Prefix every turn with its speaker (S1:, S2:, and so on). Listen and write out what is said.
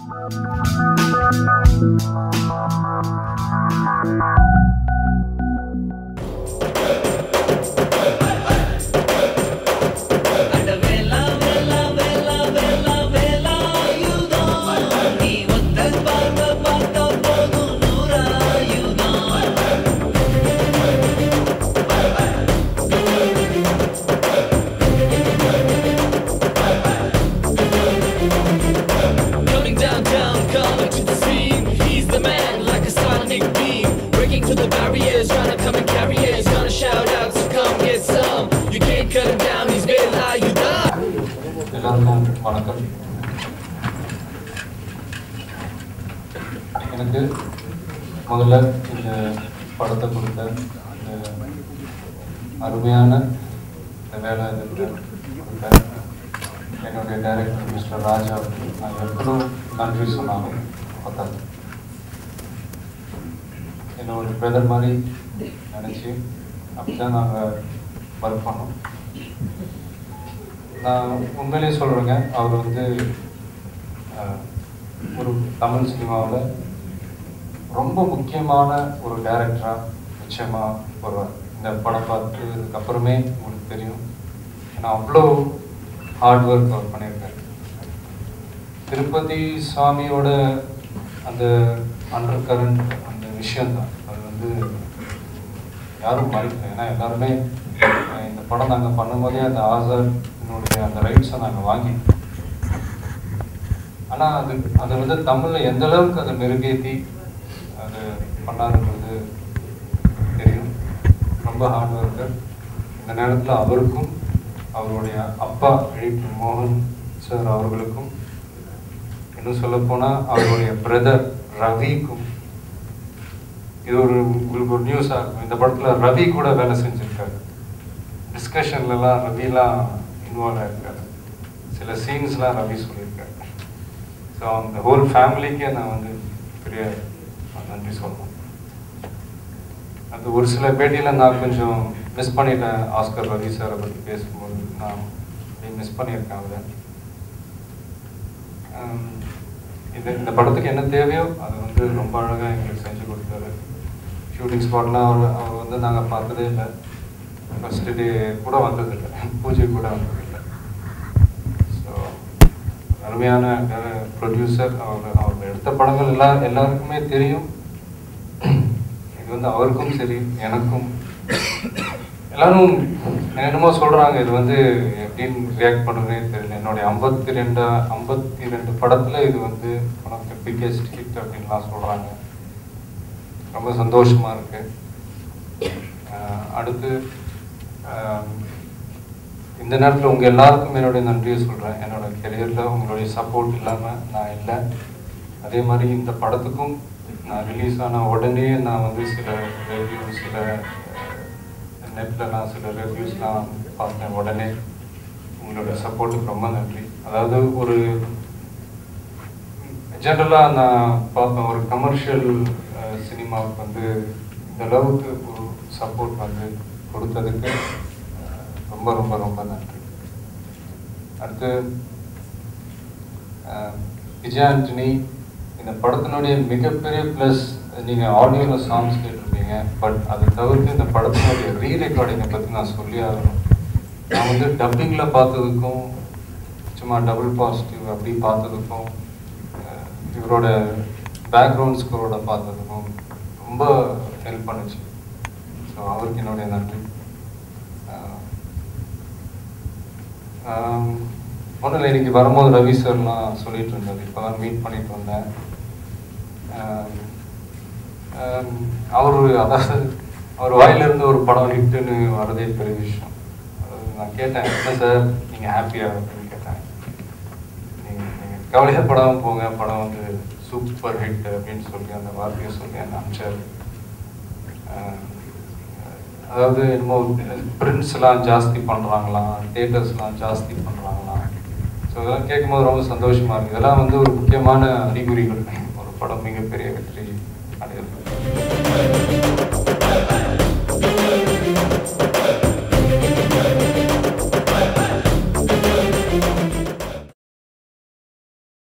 S1: Coming downtown, coming to the scene. He's the man, like a sonic beam. Breaking through the barriers, trying to come and carry it. He's gonna shout out, so come get some. You can't cut him down, he's Vela, you die.
S2: எல்லாருக்கும் வணக்கம் எனக்கு முதல்ல இந்த படத்தை கொடுத்த இந்த அருமையான இந்த வேலை இதுக்கு கொடுத்த என்னுடைய டைரக்டர் மிஸ்டர் ராஜா அவருக்கு நான் எவ்வளோ நன்றி சொன்னாலும் பத்தாது என்னோட பிரதர் மாதிரி நினச்சி அப்படி தான் நாங்கள் ஒர்க் பண்ணோம் நான் உண்மையிலேயே சொல்கிறேங்க அவர் வந்து அஹ், ஒரு தமிழ் சினிமாவில் ரொம்ப முக்கியமான ஒரு டைரக்டராக நிச்சயமாக வருவார் இந்த படம் பார்த்ததுக்கு அப்புறமே உங்களுக்கு தெரியும் ஏன்னா அவ்வளோ ஹார்ட் ஒர்க் அவர் பண்ணியிருக்காரு திருப்பதி சுவாமியோட அந்த அண்டர் கரண்ட் அந்த விஷயம்தான் அது வந்து யாரும் மறைக்கல ஏன்னா எல்லாருமே அஹ், இந்த படம் நாங்கள் பண்ணும்போதே அந்த ஆசாரினுடைய அந்த ரைட்ஸை நாங்கள் வாங்கிட்டோம் ஆனால் அது அதை வந்து தமிழில் எந்த அளவுக்கு அதை மெருகேற்றி அது பண்ணாருன்றது தெரியும் ரொம்ப ஹார்ட் ஒர்க்கர் இந்த நேரத்தில் அவருக்கும் அவருடைய அப்பா எழுத்து மோகன் சார் அவர்களுக்கும் இன்னும் சொல்லப்போனால் அவருடைய பிரதர் ரவிக்கும் இது ஒரு உங்களுக்கு ஒரு நியூஸாக இருக்கும் இந்த படத்தில் ரவி கூட வேலை செஞ்சுருக்காரு டிஸ்கஷன்லலாம் ரவிலாம் இன்வால்வ் ஆயிருக்காரு சில சீன்ஸ்லாம் ரவி சொல்லியிருக்காரு ஸோ அந்த ஹோல் ஃபேமிலிக்கே நான் வந்து பெரிய நன்றி சொல்லணும் அது ஒரு சில பேட்டியில் நான் கொஞ்சம் மிஸ் பண்ணிட்டேன் ஆஸ்கர் ரவி சாரை பற்றி பேசும்போது நான் மிஸ் பண்ணியிருக்கேன் அவரை ஆம், இந்த இந்த படத்துக்கு என்ன தேவையோ அதை வந்து ரொம்ப அழகாக எங்களுக்கு செஞ்சு கொடுத்தாரு ஷூட்டிங் ஸ்பாட்லாம் அவர் அவர் வந்து நாங்கள் பார்த்ததே இல்லை ஃபஸ்ட்டு டே கூட வந்ததில்லை பூஜை கூட வந்ததில்லை ஸோ அருமையான ப்ரொடியூசர் அவர் அவர் எடுத்த படங்கள் எல்லா எல்லாருக்குமே தெரியும் இது வந்து அவருக்கும் சரி எனக்கும் எல்லாரும் என்னமோ சொல்றாங்க இது வந்து எப்படின்னு ரியாக்ட் பண்ணுறதுனே தெரியல என்னுடைய ஐம்பத்தி ரெண்டு ஐம்பத்தி ரெண்டு படத்துல இது வந்து one of the biggest hit அப்படின்லாம் சொல்றாங்க ரொம்ப சந்தோஷமா இருக்கு அஹ் அடுத்து அஹ் இந்த நேரத்தில் உங்கள் எல்லாருக்கும் என்னுடைய நன்றியை சொல்கிறேன் என்னோட கெரியரில் உங்களுடைய சப்போர்ட் இல்லாமல் நான் இல்லை அதே மாதிரி இந்த படத்துக்கும் நான் ரிலீஸ் ஆன உடனே நான் வந்து சில ரிவ்யூ சில நெட்டில் நான் சில ரிவ்யூஸ்லாம் பார்த்தேன் உடனே உங்களோட சப்போர்ட்டுக்கு ரொம்ப நன்றி அதாவது ஒரு ஜென்ரலாக நான் பார்ப்பேன் ஒரு கமர்ஷியல் சினிமாவுக்கு வந்து இந்த அளவுக்கு ஒரு சப்போர்ட் வந்து கொடுத்ததுக்கு அஹ், ரொம்ப ரொம்ப ரொம்ப நன்றி அடுத்து அஹ், விஜய் ஆண்டனி இந்த படத்தினுடைய மிகப்பெரிய ப்ளஸ் நீங்கள் ஆடியோவில் சாங்ஸ் கேட்டிருப்பீங்க பட் அதை தவிர்த்து இந்த படத்தினுடைய ரீ ரெக்கார்டிங்கை பற்றி நான் சொல்லி ஆகணும் நான் வந்து டப்பிங்கில் பார்த்ததுக்கும் சும்மா டபுள் பாசிட்டிவ் அப்படி பார்த்ததுக்கும் அஹ், இவரோட பேக்ரவுண்ட் ஸ்கோரோட பார்த்ததுக்கும் ரொம்ப ஹெல்ப் பண்ணுச்சு ஸோ அவருக்கு என்னுடைய நன்றி ஒன்றும் இல்லை இன்னைக்கு வரும்போது ரவி சார்லாம் சொல்லிட்டு இருந்தார் இப்போ தான் மீட் பண்ணிட்டு வந்தேன் அவர் அதாவது அவர் வாயிலிருந்து ஒரு படம் ஹிட்டுன்னு வரதே பெரிய விஷயம் அதாவது நான் கேட்டேன் என்ன சார் நீங்கள் ஹாப்பியா அப்படின்னு கேட்டேன் நீங்கள் நீங்கள் கவலையப்படாமல் போங்க படம் வந்து சூப்பர் ஹிட் அப்படின்னு சொல்லி அந்த வார்த்தையை சொல்லி அந்த அமிச்சார் அதாவது என்னமோ பிரிண்ட்ஸ்லாம் ஜாஸ்தி பண்ணுறாங்களாம் தேட்டர்ஸ்லாம் ஜாஸ்தி பண்ணுறாங்களாம் ஸோ இதெல்லாம் கேட்கும்போது ரொம்ப சந்தோஷமாக இருக்குது இதெல்லாம் வந்து ஒரு முக்கியமான அறிகுறிகள் ஒரு படம் மிகப்பெரிய வெற்றி அடையிறது